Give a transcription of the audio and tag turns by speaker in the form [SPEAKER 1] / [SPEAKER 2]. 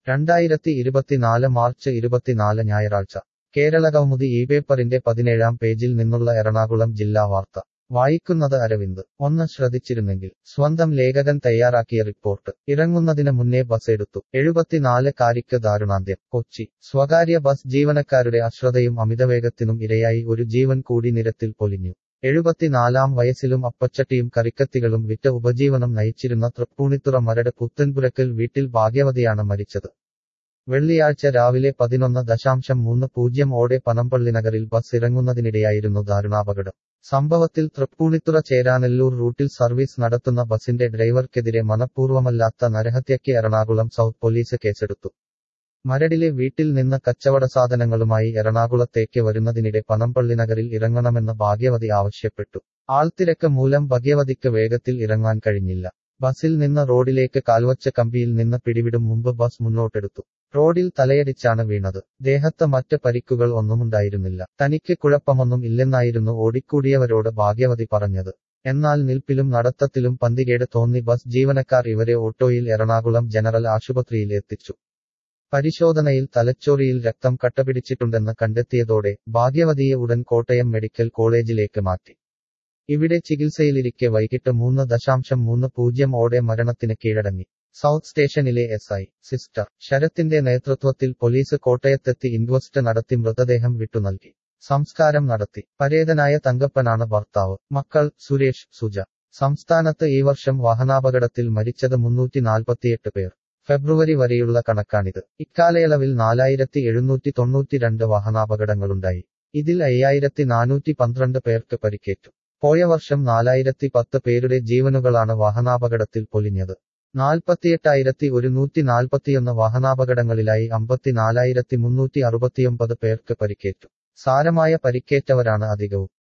[SPEAKER 1] രണ്ടായിരത്തി ഇരുപത്തിനാല് മാർച്ച് ഇരുപത്തിനാല് ഞായറാഴ്ച കേരളകൗമുദി ഈ പേപ്പറിന്റെ പതിനേഴാം പേജിൽ നിന്നുള്ള എറണാകുളം ജില്ലാ വാർത്ത വായിക്കുന്നത് അരവിന്ദ് ഒന്ന് ശ്രദ്ധിച്ചിരുന്നെങ്കിൽ സ്വന്തം ലേഖകൻ തയ്യാറാക്കിയ റിപ്പോർട്ട് ഇറങ്ങുന്നതിന് മുന്നേ ബസ് എടുത്തു എഴുപത്തിനാല് കാരിക്ക് ദാരുണാന്ത്യം കൊച്ചി സ്വകാര്യ ബസ് ജീവനക്കാരുടെ അശ്രദ്ധയും അമിതവേഗത്തിനും ഇരയായി ഒരു ജീവൻ കൂടി നിരത്തിൽ പൊലിഞ്ഞു എഴുപത്തിനാലാം വയസ്സിലും അപ്പച്ചട്ടിയും കറിക്കത്തികളും വിറ്റ് ഉപജീവനം നയിച്ചിരുന്ന തൃപ്പൂണിത്തുറ മരട് പുത്തൻപുരക്കൽ വീട്ടിൽ ഭാഗ്യവതിയാണ് മരിച്ചത് വെള്ളിയാഴ്ച രാവിലെ പതിനൊന്ന് ദശാംശം മൂന്ന് പൂജ്യം ഓടെ പനമ്പള്ളി നഗറിൽ ബസ് ഇറങ്ങുന്നതിനിടെയായിരുന്നു ദാരുണാപകടം സംഭവത്തിൽ തൃപ്പൂണിത്തുറ ചേരാനെല്ലൂർ റൂട്ടിൽ സർവീസ് നടത്തുന്ന ബസിന്റെ ഡ്രൈവർക്കെതിരെ മനഃപൂർവ്വമല്ലാത്ത നരഹത്യയ്ക്ക് എറണാകുളം സൗത്ത് പോലീസ് കേസെടുത്തു മരടിലെ വീട്ടിൽ നിന്ന് കച്ചവട സാധനങ്ങളുമായി എറണാകുളത്തേക്ക് വരുന്നതിനിടെ പനമ്പള്ളി നഗറിൽ ഇറങ്ങണമെന്ന് ഭാഗ്യവതി ആവശ്യപ്പെട്ടു ആൾത്തിരക്ക് മൂലം ഭാഗ്യവതിക്ക് വേഗത്തിൽ ഇറങ്ങാൻ കഴിഞ്ഞില്ല ബസിൽ നിന്ന് റോഡിലേക്ക് കാൽവച്ച കമ്പിയിൽ നിന്ന് പിടിവിടും മുമ്പ് ബസ് മുന്നോട്ടെടുത്തു റോഡിൽ തലയടിച്ചാണ് വീണത് ദേഹത്ത് മറ്റ് പരിക്കുകൾ ഒന്നുമുണ്ടായിരുന്നില്ല തനിക്ക് കുഴപ്പമൊന്നും ഇല്ലെന്നായിരുന്നു ഓടിക്കൂടിയവരോട് ഭാഗ്യവതി പറഞ്ഞത് എന്നാൽ നിൽപ്പിലും നടത്തത്തിലും പന്തികേട് തോന്നി ബസ് ജീവനക്കാർ ഇവരെ ഓട്ടോയിൽ എറണാകുളം ജനറൽ ആശുപത്രിയിൽ എത്തിച്ചു പരിശോധനയിൽ തലച്ചോറിയിൽ രക്തം കട്ടപിടിച്ചിട്ടുണ്ടെന്ന് കണ്ടെത്തിയതോടെ ഭാഗ്യവതിയെ ഉടൻ കോട്ടയം മെഡിക്കൽ കോളേജിലേക്ക് മാറ്റി ഇവിടെ ചികിത്സയിലിരിക്കെ വൈകിട്ട് മൂന്ന് ദശാംശം മൂന്ന് പൂജ്യം ഓടെ മരണത്തിന് കീഴടങ്ങി സൗത്ത് സ്റ്റേഷനിലെ എസ് ഐ സിസ്റ്റർ ശരത്തിന്റെ നേതൃത്വത്തിൽ പോലീസ് കോട്ടയത്തെത്തി ഇൻക്വസ്റ്റ് നടത്തി മൃതദേഹം വിട്ടുനൽകി സംസ്കാരം നടത്തി പരേതനായ തങ്കപ്പനാണ് ഭർത്താവ് മക്കൾ സുരേഷ് സുജ സംസ്ഥാനത്ത് ഈ വർഷം വാഹനാപകടത്തിൽ മരിച്ചത് മുന്നൂറ്റി നാൽപ്പത്തിയെട്ട് പേർ ഫെബ്രുവരി വരെയുള്ള കണക്കാണിത് ഇക്കാലയളവിൽ നാലായിരത്തി എഴുന്നൂറ്റി തൊണ്ണൂറ്റിരണ്ട് വാഹനാപകടങ്ങളുണ്ടായി ഇതിൽ അയ്യായിരത്തി നാനൂറ്റി പന്ത്രണ്ട് പേർക്ക് പരിക്കേറ്റു പോയ വർഷം നാലായിരത്തി പത്ത് പേരുടെ ജീവനുകളാണ് വാഹനാപകടത്തിൽ പൊലിഞ്ഞത് നാൽപ്പത്തിയെട്ടായിരത്തി ഒരുന്നൂറ്റി നാൽപ്പത്തിയൊന്ന് വാഹനാപകടങ്ങളിലായി അമ്പത്തിനാലായിരത്തി മുന്നൂറ്റി അറുപത്തിയൊമ്പത് പേർക്ക് പരിക്കേറ്റു സാരമായ പരിക്കേറ്റവരാണ് അധികവും